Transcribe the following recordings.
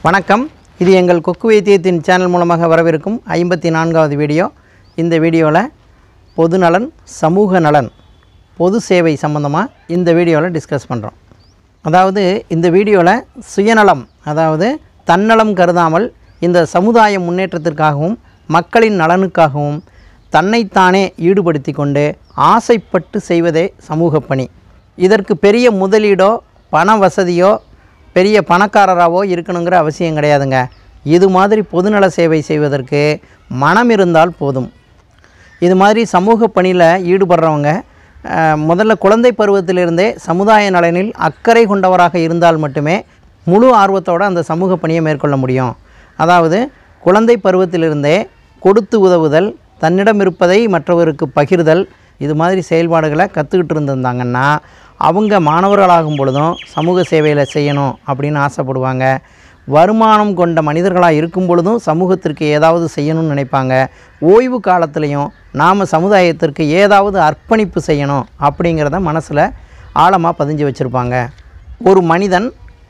வணக்கம் இது எங்கள் கொக்கு வைத்தியத்தின் சேனல் மூலமாக வரவிருக்கும் ஐம்பத்தி நான்காவது வீடியோ இந்த வீடியோவில் பொதுநலன் சமூக நலன் பொது சேவை சம்மந்தமாக இந்த வீடியோவில் டிஸ்கஸ் பண்ணுறோம் அதாவது இந்த வீடியோவில் சுயநலம் அதாவது தன்னலம் கருதாமல் இந்த சமுதாய முன்னேற்றத்திற்காகவும் மக்களின் நலனுக்காகவும் தன்னைத்தானே ஈடுபடுத்தி கொண்டு ஆசைப்பட்டு செய்வதே சமூக பணி இதற்கு பெரிய முதலீடோ பண வசதியோ பெரிய பணக்காரராகவோ இருக்கணுங்கிற அவசியம் கிடையாதுங்க இது மாதிரி பொதுநல சேவை செய்வதற்கு மனம் இருந்தால் போதும் இது மாதிரி சமூக பணியில் ஈடுபடுறவங்க அஹ், முதல்ல குழந்தை பருவத்திலிருந்தே சமுதாய நலனில் அக்கறை கொண்டவராக இருந்தால் மட்டுமே முழு ஆர்வத்தோடு அந்த சமூக பணியை மேற்கொள்ள முடியும் அதாவது குழந்தை பருவத்திலிருந்தே கொடுத்து உதவுதல் தன்னிடம் இருப்பதை மற்றவருக்கு பகிர்தல் இது மாதிரி செயல்பாடுகளை கற்றுக்கிட்டு இருந்திருந்தாங்கன்னா அவங்க மாணவர்களாகும் பொழுதும் சமூக சேவையில் செய்யணும் அப்படின்னு ஆசைப்படுவாங்க வருமானம் கொண்ட மனிதர்களாக இருக்கும் பொழுதும் சமூகத்திற்கு ஏதாவது செய்யணும்னு நினைப்பாங்க ஓய்வு காலத்துலேயும் நாம் சமுதாயத்திற்கு ஏதாவது அர்ப்பணிப்பு செய்யணும் அப்படிங்கிறத மனசில் ஆழமாக பதிஞ்சு வச்சுருப்பாங்க ஒரு மனிதன்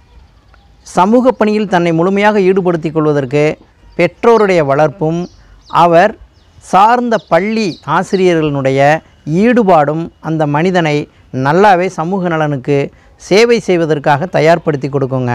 சமூக பணியில் தன்னை முழுமையாக ஈடுபடுத்திக் கொள்வதற்கு பெற்றோருடைய வளர்ப்பும் அவர் சார்ந்த பள்ளி ஆசிரியர்களுடைய ஈடுபாடும் அந்த மனிதனை நல்லாவே சமூக நலனுக்கு சேவை செய்வதற்காக தயார்படுத்தி கொடுக்குங்க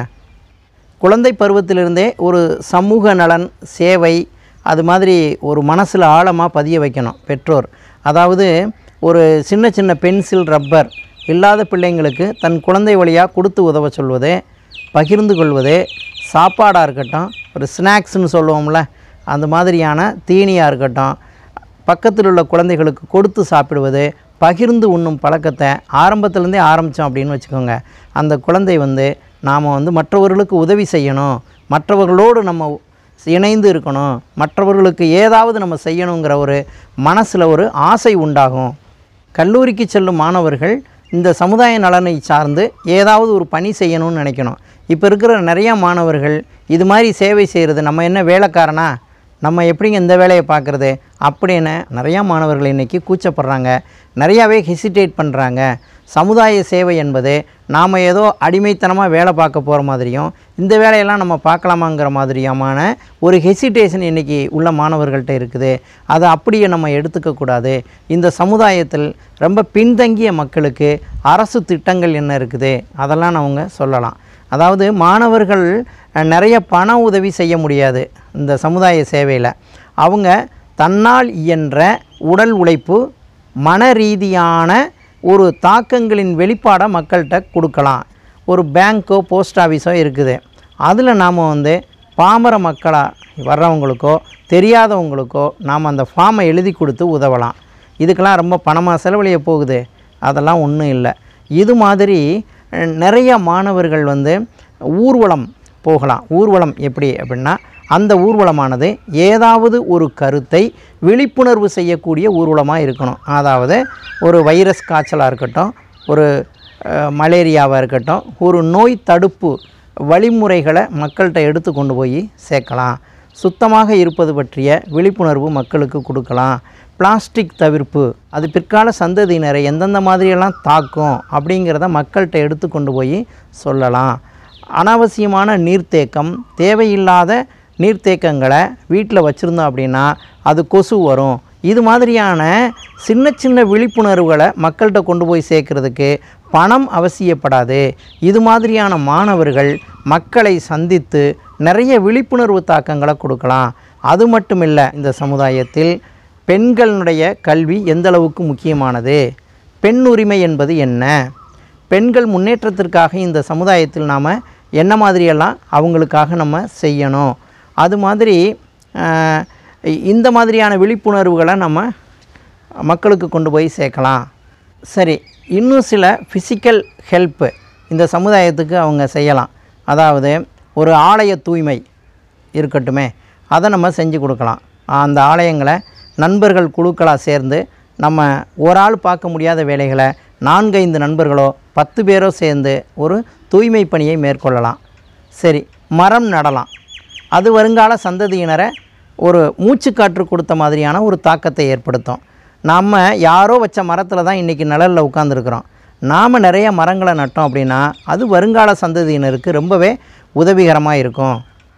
குழந்தை பருவத்திலிருந்தே ஒரு சமூக நலன் சேவை அது மாதிரி ஒரு மனசில் ஆழமாக பதிய வைக்கணும் பெற்றோர் அதாவது ஒரு சின்ன சின்ன பென்சில் ரப்பர் இல்லாத பிள்ளைங்களுக்கு தன் குழந்தை வழியாக கொடுத்து உதவ சொல்வது பகிர்ந்து கொள்வது சாப்பாடாக இருக்கட்டும் ஒரு ஸ்நாக்ஸ்னு சொல்லுவோம்ல அந்த மாதிரியான தீனியாக இருக்கட்டும் பக்கத்தில் உள்ள குழந்தைகளுக்கு கொடுத்து சாப்பிடுவது பகிர்ந்து உண்ணும் பழக்கத்தை ஆரம்பத்துலேருந்தே ஆரம்பித்தோம் அப்படின்னு வச்சுக்கோங்க அந்த குழந்தை வந்து நாம் வந்து மற்றவர்களுக்கு உதவி செய்யணும் மற்றவர்களோடு நம்ம இணைந்து இருக்கணும் மற்றவர்களுக்கு ஏதாவது நம்ம செய்யணுங்கிற ஒரு மனசில் ஒரு ஆசை உண்டாகும் கல்லூரிக்கு செல்லும் மாணவர்கள் இந்த சமுதாய நலனை சார்ந்து ஏதாவது ஒரு பணி செய்யணும்னு நினைக்கணும் இப்போ இருக்கிற நிறையா மாணவர்கள் இது மாதிரி சேவை செய்கிறது நம்ம என்ன வேலைக்காரனா நம்ம எப்படிங்க இந்த வேலையை பார்க்குறது அப்படின்னு நிறையா மாணவர்கள் இன்றைக்கி கூச்சப்படுறாங்க நிறையாவே ஹெசிடேட் பண்ணுறாங்க சமுதாய சேவை என்பது நாம் ஏதோ அடிமைத்தனமாக வேலை பார்க்க போகிற மாதிரியும் இந்த வேலையெல்லாம் நம்ம பார்க்கலாமாங்கிற மாதிரியுமான ஒரு ஹெசிடேஷன் இன்றைக்கி உள்ள மாணவர்கள்ட்ட இருக்குது அதை அப்படியே நம்ம எடுத்துக்கக்கூடாது இந்த சமுதாயத்தில் ரொம்ப பின்தங்கிய மக்களுக்கு அரசு திட்டங்கள் என்ன இருக்குது அதெல்லாம் அவங்க சொல்லலாம் அதாவது மாணவர்கள் அஹ், நிறைய பண உதவி செய்ய முடியாது இந்த சமுதாய சேவையில் அவங்க தன்னால் இயன்ற உடல் உழைப்பு மன ரீதியான ஒரு தாக்கங்களின் வெளிப்பாடை மக்கள்கிட்ட கொடுக்கலாம் ஒரு பேங்க்கோ போஸ்ட் ஆஃபீஸோ இருக்குது அதில் நாம் வந்து பாமர மக்களாக வர்றவங்களுக்கோ தெரியாதவங்களுக்கோ நாம் அந்த ஃபார்மை எழுதி கொடுத்து உதவலாம் இதுக்கெல்லாம் ரொம்ப பணமாக செலவழிய போகுது அதெல்லாம் ஒன்றும் இல்லை இது மாதிரி அஹ், நிறைய மாணவர்கள் வந்து ஊர்வலம் போகலாம் ஊர்வலம் எப்படி அப்படின்னா அந்த ஊர்வலமானது ஏதாவது ஒரு கருத்தை விழிப்புணர்வு செய்யக்கூடிய ஊர்வலமாக இருக்கணும் அதாவது ஒரு வைரஸ் காய்ச்சலாக இருக்கட்டும் ஒரு அஹ், மலேரியாவாக இருக்கட்டும் ஒரு நோய் தடுப்பு வழிமுறைகளை மக்கள்கிட்ட எடுத்து கொண்டு போய் சேர்க்கலாம் சுத்தமாக இருப்பது பற்றிய விழிப்புணர்வு மக்களுக்கு கொடுக்கலாம் பிளாஸ்டிக் தவிர்ப்பு அது பிற்கால சந்ததியினரை எந்தெந்த மாதிரியெல்லாம் தாக்கும் அப்படிங்கிறத மக்கள்கிட்ட எடுத்து கொண்டு போய் சொல்லலாம் அனாவசியமான நீர்த்தேக்கம் தேவையில்லாத நீர்த்தேக்கங்களை வீட்டில் வச்சுருந்தோம் அப்படின்னா அது கொசு வரும் இது மாதிரியான சின்ன சின்ன விழிப்புணர்வுகளை மக்கள்கிட்ட கொண்டு போய் சேர்க்கறதுக்கு பணம் அவசியப்படாது இது மாதிரியான மாணவர்கள் மக்களை சந்தித்து நிறைய விழிப்புணர்வு தாக்கங்களை கொடுக்கலாம் அது மட்டும் இல்லை இந்த சமுதாயத்தில் பெண்களுடைய கல்வி எந்த அளவுக்கு முக்கியமானது பெண் உரிமை என்பது என்ன பெண்கள் முன்னேற்றத்திற்காக இந்த சமுதாயத்தில் நாம் என்ன மாதிரியெல்லாம் அவங்களுக்காக நம்ம செய்யணும் அது மாதிரி ஆஹ், இந்த மாதிரியான விழிப்புணர்வுகளை நம்ம மக்களுக்கு கொண்டு போய் சேர்க்கலாம் சரி இன்னும் சில ஃபிசிக்கல் ஹெல்ப்பு இந்த சமுதாயத்துக்கு அவங்க செய்யலாம் அதாவது ஒரு ஆலய தூய்மை இருக்கட்டுமே அதை நம்ம செஞ்சு கொடுக்கலாம் அந்த ஆலயங்களை நண்பர்கள் குழுக்களாக சேர்ந்து நம்ம ஒரு ஆள் பார்க்க முடியாத வேலைகளை நான்கைந்து நண்பர்களோ பத்து பேரோ சேர்ந்து ஒரு தூய்மை பணியை மேற்கொள்ளலாம் சரி மரம் நடலாம் அது வருங்கால சந்ததியினரை ஒரு மூச்சுக்காற்று கொடுத்த மாதிரியான ஒரு தாக்கத்தை ஏற்படுத்தும் நம்ம யாரோ வச்ச மரத்தில் தான் இன்றைக்கி நிழலில் உட்காந்துருக்குறோம் நாம் நிறைய மரங்களை நட்டோம் அப்படின்னா அது வருங்கால சந்ததியினருக்கு ரொம்பவே உதவிகரமாக இருக்கும்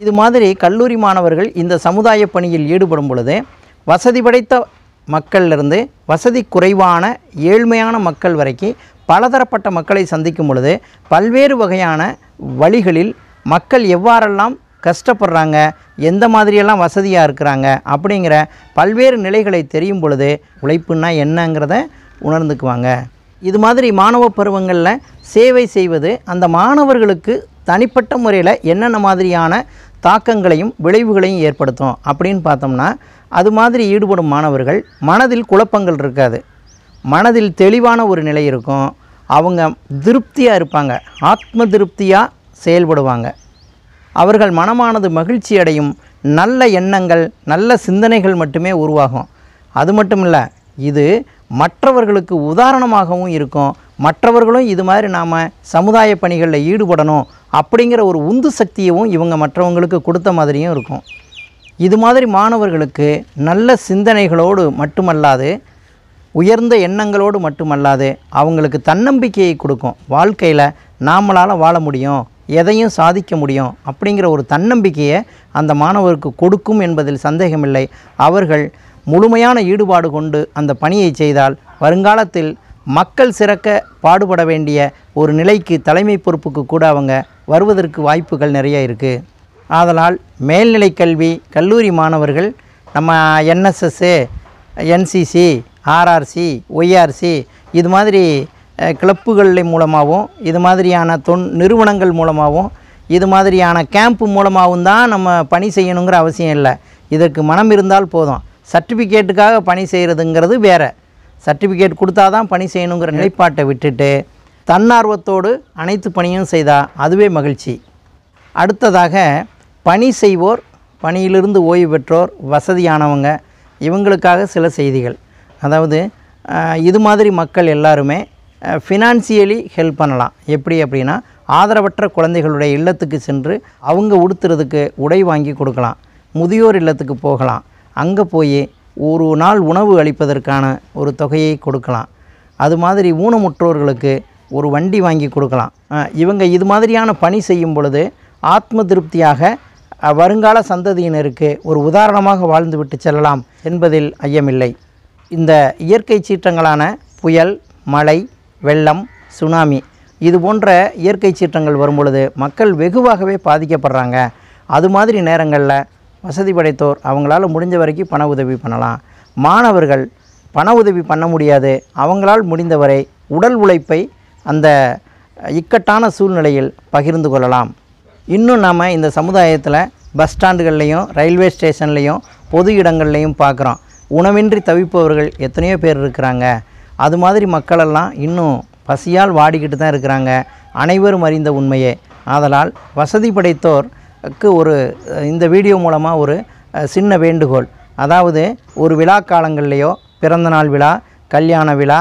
இது மாதிரி கல்லூரி மாணவர்கள் இந்த சமுதாய பணியில் ஈடுபடும் பொழுது வசதி படைத்த மக்களிலிருந்து வசதி குறைவான ஏழ்மையான மக்கள் வரைக்கும் பலதரப்பட்ட மக்களை சந்திக்கும் பொழுது பல்வேறு வகையான வழிகளில் மக்கள் எவ்வாறெல்லாம் கஷ்டப்படுறாங்க எந்த மாதிரியெல்லாம் வசதியாக இருக்கிறாங்க அப்படிங்கிற பல்வேறு நிலைகளை தெரியும் பொழுது உழைப்புன்னா என்னங்கிறத உணர்ந்துக்குவாங்க இது மாதிரி மாணவ பருவங்களில் சேவை செய்வது அந்த மாணவர்களுக்கு தனிப்பட்ட முறையில் என்னென்ன மாதிரியான தாக்கங்களையும் விளைவுகளையும் ஏற்படுத்தும் அப்படின்னு பார்த்தோம்னா அது மாதிரி ஈடுபடும் மாணவர்கள் மனதில் குழப்பங்கள் இருக்காது மனதில் தெளிவான ஒரு நிலை இருக்கும் அவங்க திருப்தியாக இருப்பாங்க ஆத்ம திருப்தியாக செயல்படுவாங்க அவர்கள் மனமானது மகிழ்ச்சி அடையும் நல்ல எண்ணங்கள் நல்ல சிந்தனைகள் மட்டுமே உருவாகும் அது மட்டும் இல்லை இது மற்றவர்களுக்கு உதாரணமாகவும் இருக்கும் மற்றவர்களும் இது மாதிரி நாம் சமுதாய பணிகளில் ஈடுபடணும் அப்படிங்கிற ஒரு உந்து சக்தியவும் இவங்க மற்றவங்களுக்கு கொடுத்த மாதிரியும் இருக்கும் இது மாதிரி மாணவர்களுக்கு நல்ல சிந்தனைகளோடு மட்டுமல்லாது உயர்ந்த எண்ணங்களோடு மட்டுமல்லாது அவங்களுக்கு தன்னம்பிக்கையை கொடுக்கும் வாழ்க்கையில் நாமளால் வாழ முடியும் எதையும் சாதிக்க முடியும் அப்படிங்கிற ஒரு தன்னம்பிக்கையை அந்த மாணவருக்கு கொடுக்கும் என்பதில் சந்தேகமில்லை அவர்கள் முழுமையான ஈடுபாடு கொண்டு அந்த பணியை செய்தால் வருங்காலத்தில் மக்கள் சிறக்க பாடுபட வேண்டிய ஒரு நிலைக்கு தலைமை பொறுப்புக்கு கூட அவங்க வருவதற்கு வாய்ப்புகள் நிறைய இருக்குது ஆதலால் மேல்நிலை கல்வி கல்லூரி மாணவர்கள் நம்ம என்எஸ்எஸ்ஸு என்சிசி ஆர்ஆர்சி ஒய்ஆர்சி இது மாதிரி அஹ், கிளப்புகள் மூலமாகவும் இது மாதிரியான தொன் நிறுவனங்கள் மூலமாகவும் இது மாதிரியான கேம்ப் மூலமாகவும் தான் நம்ம பணி செய்யணுங்கிற அவசியம் இல்லை இதற்கு மனம் இருந்தால் போதும் சர்டிஃபிகேட்டுக்காக பணி செய்கிறதுங்கிறது வேறு சர்டிஃபிகேட் கொடுத்தா தான் பணி செய்யணுங்கிற நிலைப்பாட்டை விட்டுட்டு தன்னார்வத்தோடு அனைத்து பணியும் செய்தால் அதுவே மகிழ்ச்சி அடுத்ததாக பணி செய்வோர் பணியிலிருந்து ஓய்வு பெற்றோர் வசதியானவங்க இவங்களுக்காக சில செய்திகள் அதாவது அஹ், இது மாதிரி மக்கள் எல்லாருமே ஃபினான்சியலி ஹெல்ப் பண்ணலாம் எப்படி அப்படின்னா ஆதரவற்ற குழந்தைகளுடைய இல்லத்துக்கு சென்று அவங்க உடுத்துறதுக்கு உடை வாங்கி கொடுக்கலாம் முதியோர் இல்லத்துக்கு போகலாம் அங்கே போய் ஒரு நாள் உணவு அளிப்பதற்கான ஒரு தொகையை கொடுக்கலாம் அது மாதிரி ஊனமுற்றோர்களுக்கு ஒரு வண்டி வாங்கி கொடுக்கலாம் அஹ் இவங்க இது மாதிரியான பணி செய்யும் பொழுது ஆத்ம திருப்தியாக அஹ், வருங்கால சந்ததியினருக்கு ஒரு உதாரணமாக வாழ்ந்துவிட்டு செல்லலாம் என்பதில் ஐயமில்லை இந்த இயற்கை சீற்றங்களான புயல் மழை வெள்ளம் சுனாமி இது போன்ற இயற்கை சீற்றங்கள் வரும் பொழுது மக்கள் வெகுவாகவே பாதிக்கப்படுறாங்க அது மாதிரி நேரங்களில் வசதி படைத்தோர் அவங்களால முடிஞ்ச வரைக்கும் பண உதவி பண்ணலாம் மாணவர்கள் பண உதவி பண்ண முடியாது அவங்களால் முடிந்தவரை உடல் உழைப்பை அந்த இக்கட்டான சூழ்நிலையில் பகிர்ந்து கொள்ளலாம் இன்னும் நாம் இந்த சமுதாயத்தில் பஸ் ஸ்டாண்டுகள்லேயும் ரயில்வே ஸ்டேஷன்லேயும் பொது இடங்கள்லையும் பார்க்குறோம் உணவின்றி தவிப்பவர்கள் எத்தனையோ பேர் இருக்கிறாங்க அது மாதிரி மக்களெல்லாம் இன்னும் பசியால் வாடிக்கிட்டு தான் இருக்கிறாங்க அனைவரும் அறிந்த உண்மையே ஆதலால் வசதி படைத்தோருக்கு ஒரு அஹ், இந்த வீடியோ மூலமாக ஒரு அஹ், சின்ன வேண்டுகோள் அதாவது ஒரு விழா காலங்கள்லேயோ பிறந்தநாள் விழா கல்யாண விழா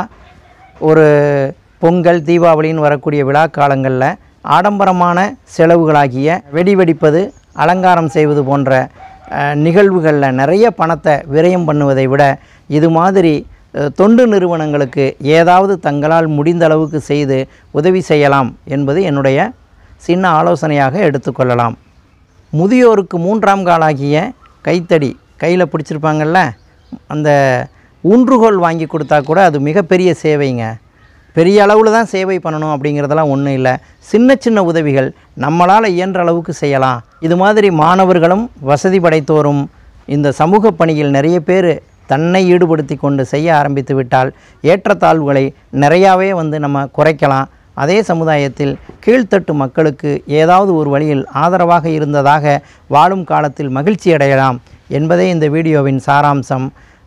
ஒரு பொங்கல் தீபாவளின்னு வரக்கூடிய விழா காலங்களில் ஆடம்பரமான செலவுகளாகிய வெடி வெடிப்பது அலங்காரம் செய்வது போன்ற அஹ், நிகழ்வுகளில் நிறைய பணத்தை விரயம் பண்ணுவதை விட இது மாதிரி அஹ், தொண்டு நிறுவனங்களுக்கு ஏதாவது தங்களால் முடிந்த அளவுக்கு செய்து உதவி செய்யலாம் என்பது என்னுடைய சின்ன ஆலோசனையாக எடுத்துக்கொள்ளலாம் முதியோருக்கு மூன்றாம் காலாகிய கைத்தடி கையில் பிடிச்சிருப்பாங்கல்ல அந்த ஊன்றுகோல் வாங்கி கொடுத்தா கூட அது மிகப்பெரிய சேவைங்க பெரிய அளவில் தான் சேவை பண்ணணும் அப்படிங்கிறதெல்லாம் ஒன்றும் இல்லை சின்ன சின்ன உதவிகள் நம்மளால் இயன்ற அளவுக்கு செய்யலாம் இது மாதிரி மாணவர்களும் வசதி படைத்தோரும் இந்த சமூக பணியில் நிறைய பேர் தன்னை ஈடுபடுத்தி கொண்டு செய்ய ஆரம்பித்து விட்டால் ஏற்றத்தாழ்வுகளை நிறையாவே வந்து நம்ம குறைக்கலாம் அதே சமுதாயத்தில் கீழ்த்தட்டு மக்களுக்கு ஏதாவது ஒரு வழியில் ஆதரவாக இருந்ததாக வாழும் காலத்தில் மகிழ்ச்சி அடையலாம் என்பதே இந்த வீடியோவின் சாராம்சம்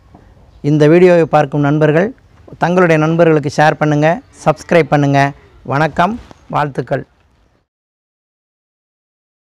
இந்த வீடியோவை பார்க்கும் நண்பர்கள் தங்களுடைய நண்பர்களுக்கு ஷேர் பண்ணுங்கள் சப்ஸ்கிரைப் பண்ணுங்கள் வணக்கம் வாழ்த்துக்கள்